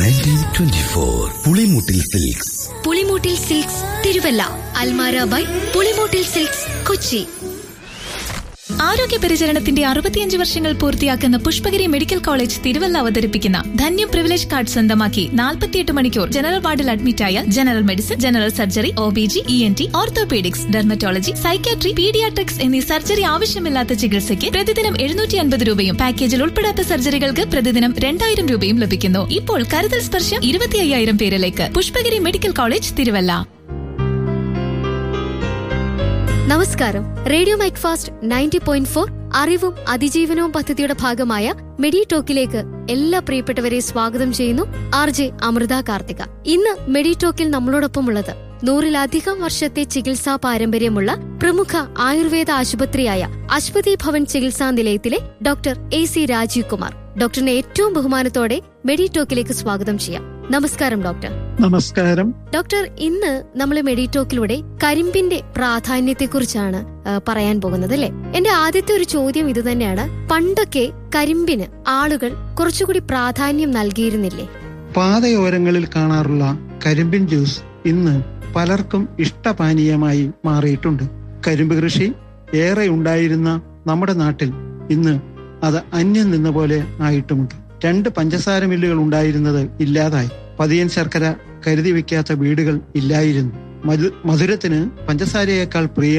nineteen twenty four Pulimoottil silks Pulimoottil silks Thiruvalla Almara by Pulimoottil silks Kochi ആരോഗ്യ പരിചരണത്തിന്റെ അറുപത്തിയഞ്ച് വർഷങ്ങൾ പൂർത്തിയാക്കുന്ന പുഷ്പഗിരി മെഡിക്കൽ കോളേജ് തിരുവല്ല അവതരിപ്പിക്കുന്ന ധന്യം പ്രിവിലേജ് കാർഡ് സ്വന്തമാക്കി നാൽപ്പത്തിയെട്ട് മണിക്കൂർ ജനറൽ വാർഡിൽ അഡ്മിറ്റായ general medicine general surgery O B G E N T orthopaedics dermatology psychiatry paediatrics എന്നീ സർജറി ആവശ്യമില്ലാത്ത ചികിത്സയ്ക്ക് പ്രതിദിനം എഴുന്നൂറ്റി അൻപത് രൂപയും പാക്കേജിൽ ഉൾപ്പെടാത്ത സർജറികൾക്ക് പ്രതിദിനം രണ്ടായിരം രൂപയും ലഭിക്കുന്നു ഇപ്പോൾ കരുതൽ സ്പർശം ഇരുപത്തി അയ്യായിരം പേരിലേക്ക് പുഷ്പഗിരി മെഡിക്കൽ കോളേജ് തിരുവല്ല നമസ്കാരം radio Macfast ninety point four അറിവും അതിജീവനവും പദ്ധതിയുടെ ഭാഗമായ മെഡി ടോക്കിലേക്ക് എല്ലാ പ്രിയപ്പെട്ടവരെ സ്വാഗതം ചെയ്യുന്നു ആർ ജെ അമൃത കാർത്തിക ഇന്ന് മെഡി ടോക്കിൽ നമ്മളോടൊപ്പമുള്ളത് നൂറിലധികം വർഷത്തെ ചികിത്സാ പാരമ്പര്യമുള്ള പ്രമുഖ ആയുർവേദ ആശുപത്രിയായ അശ്വതി ഭവൻ ചികിത്സാ നിലയത്തിലെ doctor A C Rajeev Kumar ഡോക്ടറിനെ ഏറ്റവും ബഹുമാനത്തോടെ മെഡി ടോക്കിലേക്ക് സ്വാഗതം ചെയ്യാം നമസ്കാരം ഡോക്ടർ നമസ്കാരം ഡോക്ടർ ഇന്ന് നമ്മൾ മെഡിറ്റോക്കിലൂടെ കരിമ്പിന്റെ പ്രാധാന്യത്തെക്കുറിച്ചാണ് ആ, പറയാൻ പോകുന്നത് അല്ലെ എന്റെ ആദ്യത്തെ ഒരു ചോദ്യം ഇത് തന്നെയാണ് പണ്ടൊക്കെ കരിമ്പിന് ആളുകൾ കുറച്ചുകൂടി പ്രാധാന്യം നൽകിയിരുന്നില്ലേ പാതയോരങ്ങളിൽ കാണാറുള്ള കരിമ്പിൻ ജ്യൂസ് ഇന്ന് പലർക്കും ഇഷ്ടപാനീയമായി മാറിയിട്ടുണ്ട് കരിമ്പ് കൃഷി ഏറെ ഉണ്ടായിരുന്ന നമ്മുടെ നാട്ടിൽ ഇന്ന് അത് അന്യം നിന്ന പോലെ ആയിട്ടുമുണ്ട് രണ്ട് പഞ്ചസാര മില്ലുകൾ ഉണ്ടായിരുന്നത് ഇല്ലാതായി പതിയൻ ശർക്കര കരുതി വെക്കാത്ത വീടുകൾ ഇല്ലായിരുന്നു മധു മധുരത്തിന് പഞ്ചസാരയേക്കാൾ പ്രിയ